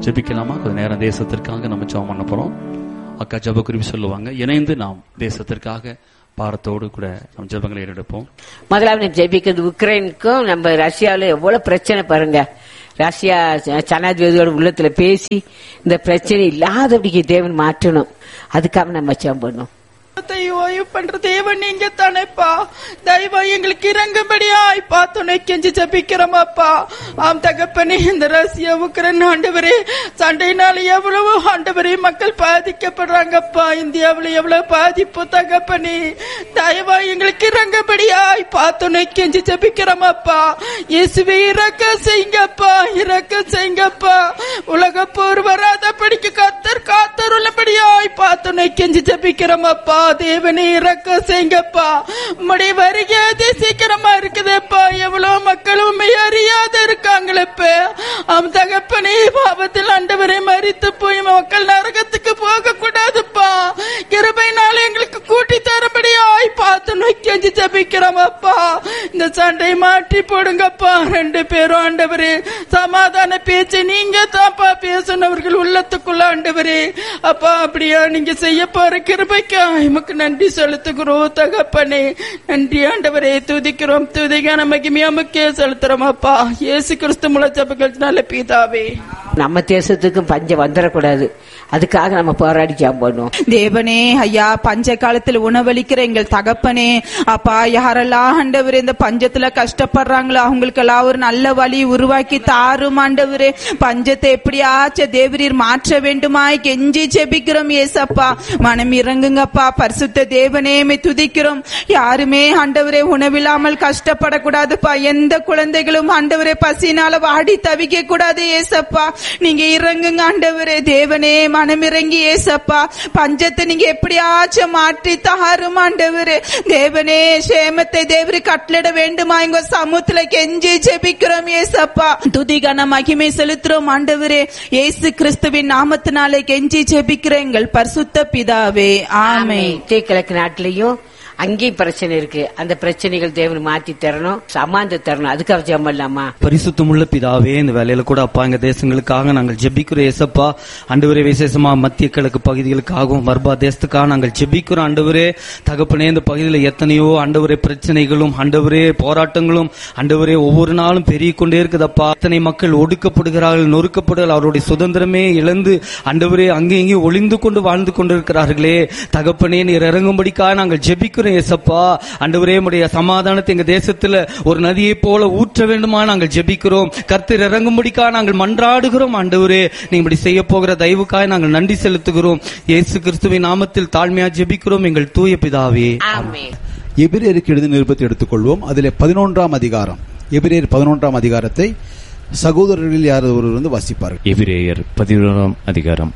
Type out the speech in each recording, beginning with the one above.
ஜெபிக்கலாமா கொஞ்ச நேரம் தேசத்திற்காக நம்ம ஜெபம் பண்ண போறோம் அக்கா ஜெப குறிப்பு சொல்லுவாங்க இணைந்து நாம் தேசத்திற்காக பாரத்தோடு கூட நம் ஜெபங்களை ஏறெடுப்போம் முதலாவது ஜெபிக்கிறது உக்ரைனுக்கும் நம்ம ரஷ்யாவில் எவ்வளவு பிரச்சனை பாருங்க ரஷ்யா ஜ- ஜனாதிபதியோட உள்ளத்துல பேசி இந்த பிரச்சனை இல்லாதபடிக்கு தேவன் மாற்றணும் அதுக்காக நம்ம ஜெபம் பண்ணணும் ஓய்வு பண்ற தேவன் நீங்க தானேப்பா தயவா எங்களுக்கு இறங்கும்படியாய் துணை கெஞ்சி ஜபிக்கிறோமாப்பா ஆம் தகப்பனே இந்த ரஷ்யா உக்ரைன் ஆண்டவரே சண்டையினால எவ்வளவு ஆண்டவரே மக்கள் பாதிக்கப்படுறாங்கப்பா இந்தியாவுல எவ்வளவு பாதிப்பு தகப்பனே தயவா எங்களுக்கு இறங்கும்படியாய் துணை கெஞ்சி ஜபிக்கிறோமாப்பா இயேசுவே இறக்க செய்யுங்கப்பா இறக்க செய்யுங்கப்பா உலக போர் வராத படிக்க கத்தர் காத்தருள்ளபடியாய் துணை கெஞ்சி ஜபிக்கிறோமாப்பா தேவனே இறக்க செய்யுங்கப்பா உம்முடைய வருகை அதி சீக்கிரமா இருக்குதேப்பா எவ்வளவு மக்கள் உண்மை அறியாத இருக்காங்களேப்ப அவன் தகப்பனே பாவத்தில் ஆண்டவரை மறித்து போய் மக்கள் நரகத்துக்கு போக கூடாதுப்பா கிருபைனால எங்களுக்கு கூட்டி தரபடியாய் பார்த்து நோக்கி அஞ்சு ஜபிக்கிறோமப்பா இந்த சண்டை மாற்றி போடுங்கப்பா ரெண்டு பேரும் ஆண்டவரே சமாதான பேச்சு நீங்க தான்ப்பா பேசுனவர்கள் உள்ளத்துக்குள்ள ஆண்டவரே அப்பா அப்படியா நீங்க செய்ய போற கிருபைக்கா எமக்கு நன்றி செலுத்துகிறோம் தகப்பனே நன்றி ஆண்டவரே துதிக்கிறோம் துதிக்கான மகிமையா முக்கிய செலுத்துறோம் அப்பா இயேசு கிறிஸ்து முளை ஜபங்கள் நல்ல பீதாவே நம்ம தேசத்துக்கும் பஞ்சம் வந்துடக்கூடாது அதுக்காக நம்ம போராடி ஜெபம் பண்ணுவோம் தேவனே ஐயா பஞ்ச காலத்துல உணவளிக்கிற எங்கள் தகப்பனே அப்பா யாரெல்லாம் ஆண்டவர் இந்த பஞ்சத்துல கஷ்டப்படுறாங்களோ அவங்களுக்கெல்லாம் ஒரு நல்ல வழி உருவாக்கி தாரும் ஆண்டவரே பஞ்சத்தை எப்படியாச்சும் தேவரீர் மாற்ற வேண்டுமாய் கெஞ்சி ஜெபிக்கிறோம் ஏசப்பா மனம் இறங்குங்கப்பா பரிசுத்த தேவனே மை துதிக்கிறோம் யாருமே ஆண்டவரே உணவில்லாமல் கஷ்டப்படக்கூடாதுப்பா எந்த குழந்தைகளும் ஆண்டவரே பசினால வாடி தவிக்க கூடாது ஏசப்பா நீங்க இறங்குங்க ஆண்டவரே தேவனே மனம் இறங்கி ஏசப்பா பஞ்சத்தை நீங்க எப்படியாச்சும் மாற்றி தாரும் ஆண்டவரே தேவனே சேமத்தை தேவரு கட்டளிட வேண்டுமா எங்க சமூகத்துல கெஞ்சி ஜெபிக்கிறோம் ஏசப்பா துதிகன மகிமை செலுத்துறோம் ஆண்டவரே இயேசு கிறிஸ்துவின் நாமத்தினாலே கெஞ்சி ஜெபிக்கிற எங்கள் பரிசுத்த பிதாவே ஆமே மத்திய கிழக்கு நாட்டிலையும் அங்கேயும் பிரச்சனை இருக்கு அந்த பிரச்சனைகள் தேவன் மாத்தி தரணும் சமாந்து தரணும் அதுக்காக ஜெபம் பண்ணலாமா பரிசுத்தமுள்ள பிதாவே இந்த வேலையில கூட அப்பா எங்க தேசங்களுக்காக நாங்கள் ஜெபிக்கிறோம் ஏசப்பா ஆண்டவரே விசேஷமா மத்திய கிழக்கு பகுதிகளுக்காகவும் மர்பா தேசத்துக்காக நாங்கள் ஜெபிக்கிறோம் ஆண்டவரே தகப்பனே இந்த பகுதியில் எத்தனையோ ஆண்டவரே பிரச்சனைகளும் ஆண்டவரே போராட்டங்களும் ஆண்டவரே ஒவ்வொரு நாளும் பெருகிக் கொண்டே இருக்குதப்பா எத்தனை மக்கள் ஒடுக்கப்படுகிறார்கள் நொறுக்கப்படுகிறார்கள் அவருடைய சுதந்திரமே இழந்து ஆண்டவரே அங்கே இங்கே ஒளிந்து கொண்டு வாழ்ந்து கொண்டிருக்கிறார்களே தகப்பனே நீர் இறங்கும்படிக்காக நாங்கள் ஜெபிக்கிறோம் ஏசப்பா ஆண்டவரே உடைய சமாதானத்தை எங்க தேசத்துல ஒரு நதியை போல ஊற்ற வேண்டுமா நாங்கள் ஜெபிக்கிறோம் கர்த்தர் இறங்கும்படிக்காக நாங்கள் மன்றாடுகிறோம் ஆண்டவரே நீங்க இப்படி செய்ய போகிற தயவுக்காக நாங்கள் நன்றி செலுத்துகிறோம் இயேசு கிறிஸ்துவின் நாமத்தில் தாழ்மையா ஜெபிக்கிறோம் எங்கள் தூய பிதாவே ஆமே எபிரேருக்கு எழுதின நிருபத்தை எடுத்துக்கொள்வோம் அதில் பதினொன்றாம் அதிகாரம் எபிரேயர் பதினொன்றாம் அதிகாரத்தை சகோதரர்களில் யார் ஒருவர் வந்து வாசிப்பார்கள் எபிரேயர் பதினோராம் அதிகாரம்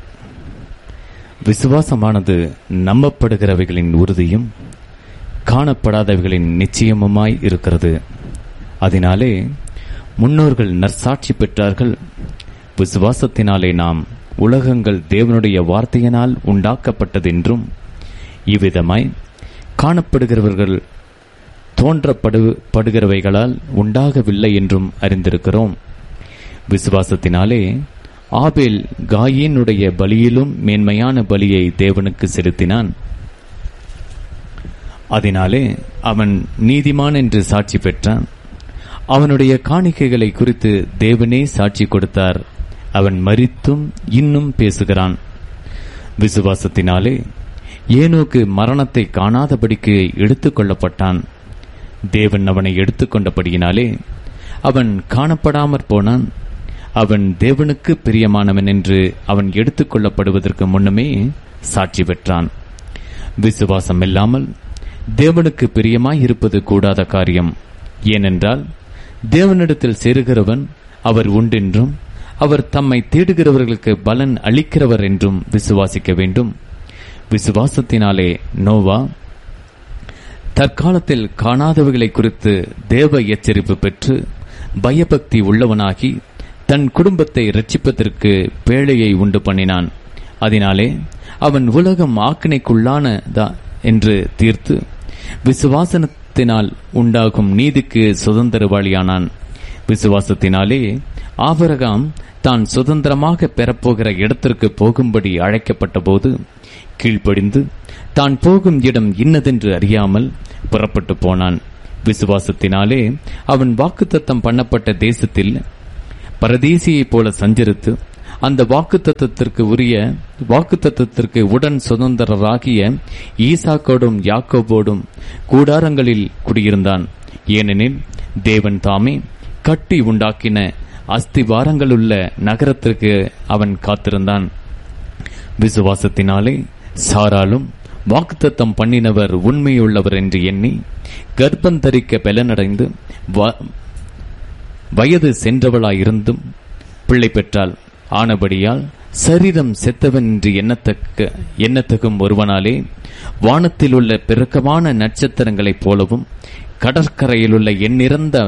விசுவாசமானது நம்பப்படுகிறவைகளின் உறுதியும் காணப்படாதவைகளின் நிச்சயமுமாய் இருக்கிறது அதனாலே முன்னோர்கள் நற்சாட்சி பெற்றார்கள் விசுவாசத்தினாலே நாம் உலகங்கள் தேவனுடைய வார்த்தையினால் உண்டாக்கப்பட்டதென்றும் இவ்விதமாய் காணப்படுகிறவர்கள் தோன்றப்படு படுகிறவைகளால் உண்டாகவில்லை என்றும் அறிந்திருக்கிறோம் விசுவாசத்தினாலே ஆபேல் காயினுடைய பலியிலும் மேன்மையான பலியை தேவனுக்கு செலுத்தினான் அதனாலே அவன் நீதிமான் என்று சாட்சி பெற்றான் அவனுடைய காணிக்கைகளை குறித்து தேவனே சாட்சி கொடுத்தார் அவன் மரித்தும் இன்னும் பேசுகிறான் விசுவாசத்தினாலே ஏனோக்கு மரணத்தை காணாதபடிக்கு எடுத்துக் கொள்ளப்பட்டான் தேவன் அவனை எடுத்துக்கொண்டபடியினாலே அவன் காணப்படாமற் போனான் அவன் தேவனுக்கு பிரியமானவன் என்று அவன் எடுத்துக்கொள்ளப்படுவதற்கு முன்னமே சாட்சி பெற்றான் விசுவாசம் இல்லாமல் தேவனுக்கு பிரியமாய் இருப்பது கூடாத காரியம் ஏனென்றால் தேவனிடத்தில் சேருகிறவன் அவர் உண்டென்றும் அவர் தம்மை தேடுகிறவர்களுக்கு பலன் அளிக்கிறவர் என்றும் விசுவாசிக்க வேண்டும் விசுவாசத்தினாலே நோவா தற்காலத்தில் காணாதவைகளை குறித்து தேவ எச்சரிப்பு பெற்று பயபக்தி உள்ளவனாகி தன் குடும்பத்தை ரட்சிப்பதற்கு பேழையை உண்டு பண்ணினான் அதனாலே அவன் உலகம் ஆக்கினைக்குள்ளானதா என்று தீர்த்து விசுவாசனத்தினால் உண்டாகும் நீதிக்கு சுதந்திரவாளியானான் விசுவாசத்தினாலே ஆபிரகாம் தான் சுதந்திரமாக பெறப்போகிற இடத்திற்கு போகும்படி அழைக்கப்பட்ட போது கீழ்ப்படிந்து தான் போகும் இடம் இன்னதென்று அறியாமல் புறப்பட்டு போனான் விசுவாசத்தினாலே அவன் வாக்குத்தத்தம் பண்ணப்பட்ட தேசத்தில் பரதேசியைப் போல சஞ்சரித்து அந்த வாக்குத்தத்தத்திற்கு உரிய வாக்குத்தத்தத்திற்கு உடன் சுதந்திரராகிய ஈசாக்கோடும் யாக்கோபோடும் கூடாரங்களில் குடியிருந்தான் ஏனெனில் தேவன் தாமே கட்டி உண்டாக்கின அஸ்திவாரங்களுள்ள நகரத்திற்கு அவன் காத்திருந்தான் விசுவாசத்தினாலே சாராலும் வாக்குத்தத்தம் பண்ணினவர் உண்மையுள்ளவர் என்று எண்ணி கர்ப்பம் தரிக்க பலனடைந்து வ- வயது சென்றவளாயிருந்தும் பிள்ளை பெற்றாள் ஆனபடியால் சரீரம் செத்தவன் என்று எண்ணத்தக்க எண்ணத்தகும் ஒருவனாலே வானத்தில் உள்ள பெருக்கமான நட்சத்திரங்களைப் போலவும் கடற்கரையிலுள்ள எண்ணிறந்த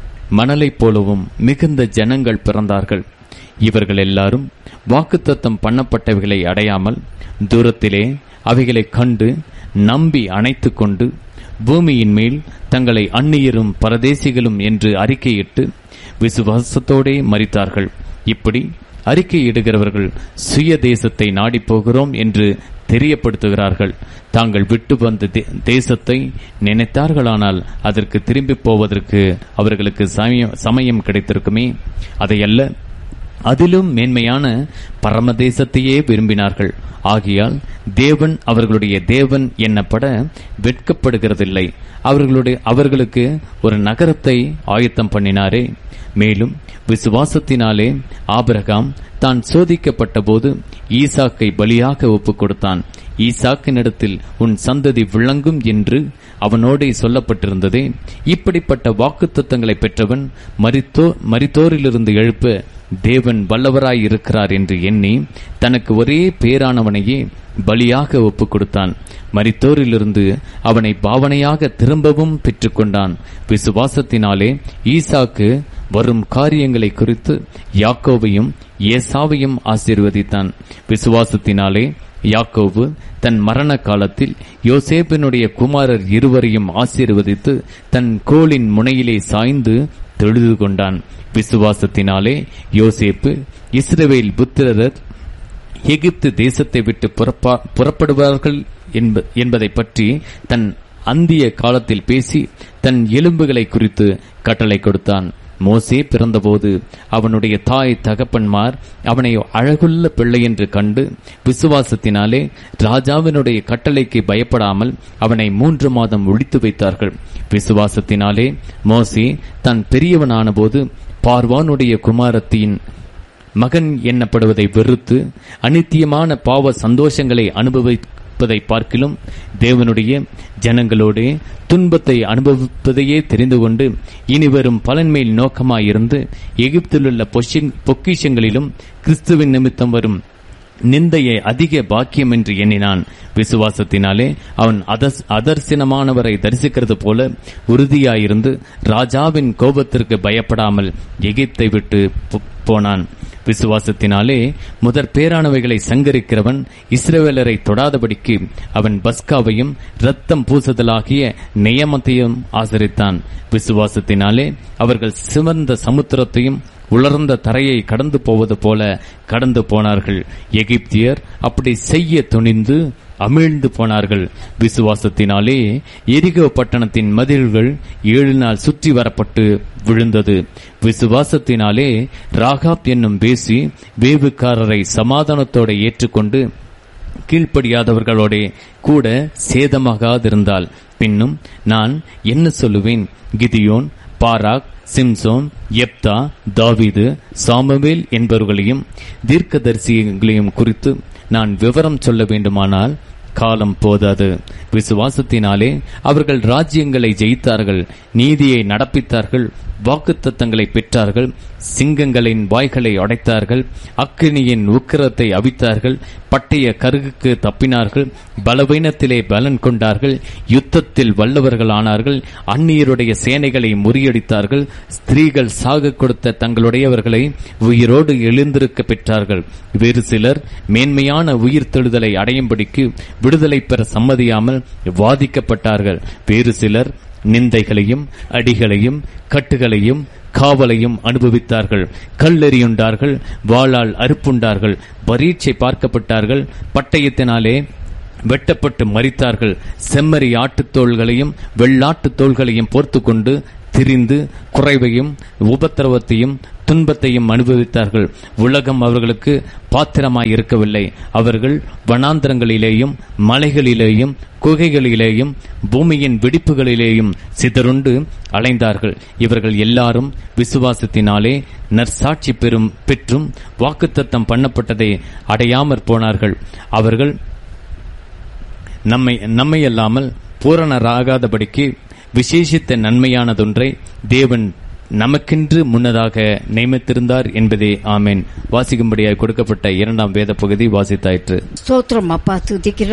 மணலைப் போலவும் மிகுந்த ஜனங்கள் பிறந்தார்கள் இவர்கள் எல்லாரும் வாக்குத்தத்தம் பண்ணப்பட்டவைகளை அடையாமல் தூரத்திலே அவைகளை கண்டு நம்பி அணைத்துக் கொண்டு பூமியின் மேல் தங்களை அந்நியரும் பரதேசிகளும் என்று அறிக்கையிட்டு விசுவாசத்தோடே மரித்தார்கள் இப்படி அறிக்கையிடுகிறவர்கள் சுய தேசத்தை நாடிப் போகிறோம் என்று தெரியப்படுத்துகிறார்கள் தாங்கள் விட்டு வந்த தே- தேசத்தை நினைத்தார்களானால் அதற்கு திரும்பிப் போவதற்கு அவர்களுக்கு சமயம் சமயம் கிடைத்திருக்குமே அதையல்ல அதிலும் மேன்மையான பரமதேசத்தையே விரும்பினார்கள் ஆகையால் தேவன் அவர்களுடைய தேவன் என்னப்பட வெட்கப்படுகிறதில்லை அவர்களுடைய அவர்களுக்கு ஒரு நகரத்தை ஆயத்தம் பண்ணினாரே மேலும் விசுவாசத்தினாலே ஆபிரகாம் தான் சோதிக்கப்பட்ட போது ஈசாக்கை பலியாக ஒப்புக் கொடுத்தான் ஈசாக்கினிடத்தில் உன் சந்ததி விளங்கும் என்று அவனோடே சொல்லப்பட்டிருந்ததே இப்படிப்பட்ட வாக்குத்தத்தங்களை பெற்றவன் மரித்தோ மரித்தோரிலிருந்து எழுப்ப தேவன் வல்லவராய் இருக்கிறார் என்று எண்ணி தனக்கு ஒரே பேரானவனையே பலியாக ஒப்புக் கொடுத்தான் மரித்தோரிலிருந்து அவனை பாவனையாக திரும்பவும் பெற்றுக்கொண்டான் விசுவாசத்தினாலே ஈசாக்கு வரும் காரியங்களை குறித்து யாக்கோவையும் ஏசாவையும் ஆசீர்வதித்தான் விசுவாசத்தினாலே யாக்கோபு தன் மரண காலத்தில் யோசேப்பினுடைய குமாரர் இருவரையும் ஆசீர்வதித்து தன் கோலின் முனையிலே சாய்ந்து தொழுது கொண்டான் விசுவாசத்தினாலே யோசேப்பு இஸ்ரவேல் புத்திரர் எகிப்து தேசத்தை விட்டு புறப்பா- புறப்படுவார்கள் என்ப- என்பதை பற்றி தன் அந்திய காலத்தில் பேசி தன் எலும்புகளை குறித்து கட்டளை கொடுத்தான் மோசே பிறந்தபோது அவனுடைய தாய் தகப்பன்மார் அவனை அழகுள்ள பிள்ளை என்று கண்டு விசுவாசத்தினாலே ராஜாவினுடைய கட்டளைக்கு பயப்படாமல் அவனை மூன்று மாதம் ஒழித்து வைத்தார்கள் விசுவாசத்தினாலே மோசே தான் பெரியவனானபோது பார்வானுடைய குமாரத்தின் மகன் எண்ணப்படுவதை வெறுத்து அனித்தியமான பாவ சந்தோஷங்களை அனுபவிப்பதை பார்க்கிலும் தேவனுடைய ஜனங்களோடே துன்பத்தை அனுபவிப்பதையே தெரிந்து கொண்டு இனிவரும் பலன்மேல் நோக்கமாயிருந்து எகிப்திலுள்ள பொஷி- பொக்கிஷங்களிலும் கிறிஸ்துவின் நிமித்தம் வரும் நிந்தையை அதிக பாக்கியம் என்று எண்ணினான் விசுவாசத்தினாலே அவன் அதர்ஸ்- அதர்சனமானவரை தரிசிக்கிறது போல உறுதியாயிருந்து ராஜாவின் கோபத்திற்கு பயப்படாமல் எகிப்தை விட்டு போ- போனான் விசுவாசத்தினாலே முதற் பேரானவைகளை சங்கரிக்கிறவன் இஸ்ரவேலரை தொடாதபடிக்கு அவன் பஸ்காவையும் இரத்தம் பூசுதலாகிய நியமத்தையும் ஆசரித்தான் விசுவாசத்தினாலே அவர்கள் சிவந்த சமுத்திரத்தையும் உலர்ந்த தரையை கடந்து போவது போல கடந்து போனார்கள் எகிப்தியர் அப்படி செய்ய துணிந்து அமிழ்ந்து போனார்கள் விசுவாசத்தினாலே எரிகோ பட்டணத்தின் மதில்கள் ஏழு நாள் சுற்றி வரப்பட்டு விழுந்தது விசுவாசத்தினாலே ராகாப் என்னும் பேசி வேவுக்காரரை சமாதானத்தோட ஏற்றுக்கொண்டு கீழ்ப்படியாதவர்களோடே கூட சேதமாகாதிருந்தால் பின்னும் நான் என்ன சொல்லுவேன் கிதியோன் பாராக் சிம்சோன் எப்தா தாவீது சாமுவேல் என்பவர்களையும் தீர்க்கதரிசிகளையும் குறித்து நான் விவரம் சொல்ல வேண்டுமானால் காலம் போதாது விசுவாசத்தினாலே அவர்கள் ராஜ்யங்களை ஜெயித்தார்கள் நீதியை நடப்பித்தார்கள் வாக்குத்தத்தங்களை பெற்றார்கள் சிங்கங்களின் வாய்களை அடைத்தார்கள் அக்கினியின் உக்கிரத்தை அவித்தார்கள் பட்டய கருகுக்கு தப்பினார்கள் பலவீனத்திலே பலன் கொண்டார்கள் யுத்தத்தில் வல்லவர்கள் ஆனார்கள் அந்நியருடைய சேனைகளை முறியடித்தார்கள் ஸ்திரீகள் சாக கொடுத்த தங்களுடையவர்களை உயிரோடு எழுந்திருக்க பெற்றார்கள் வேறு சிலர் மேன்மையான உயிர் தெழுதலை அடையும்படிக்கு விடுதலை பெற சம்மதியாமல் வாதிக்கப்பட்டார்கள் வேறு சிலர் நிந்தைகளையும் அடிகளையும் கட்டுகளையும் காவலையும் அனுபவித்தார்கள் கல்லெறியுண்டார்கள் வாளால் அறுப்புண்டார்கள் பரீட்சை பார்க்கப்பட்டார்கள் பட்டயத்தினாலே வெட்டப்பட்டு மரித்தார்கள் செம்மறி ஆட்டுத் தோள்களையும் வெள்ளாட்டுத் தோள்களையும் போர்த்து கொண்டு திரிந்து குறைவையும் உபத்திரவத்தையும் துன்பத்தையும் அனுபவித்தார்கள் உலகம் அவர்களுக்கு பாத்திரமாய் இருக்கவில்லை அவர்கள் வனாந்திரங்களிலேயும் மலைகளிலேயும் குகைகளிலேயும் பூமியின் வெடிப்புகளிலேயும் சிதறுண்டு அலைந்தார்கள் இவர்கள் எல்லாரும் விசுவாசத்தினாலே நற்சாட்சி பெறும் பெற்றும் வாக்குத்தத்தம் பண்ணப்பட்டதை அடையாமற் போனார்கள் அவர்கள் நம்மை நம்மை அல்லாமல் பூரணராகாதபடிக்கு விசேஷித்த நன்மையானதொன்றை தேவன் நமக்கென்று முன்னதாக நியமித்திருந்தார் என்பதே ஆமேன் வாசிக்கும்படியாய் கொடுக்கப்பட்ட இரண்டாம் வேத பகுதி வாசித்தாயிற்று ஸ்தோத்திரம் அப்பா துதிக்கிறோம்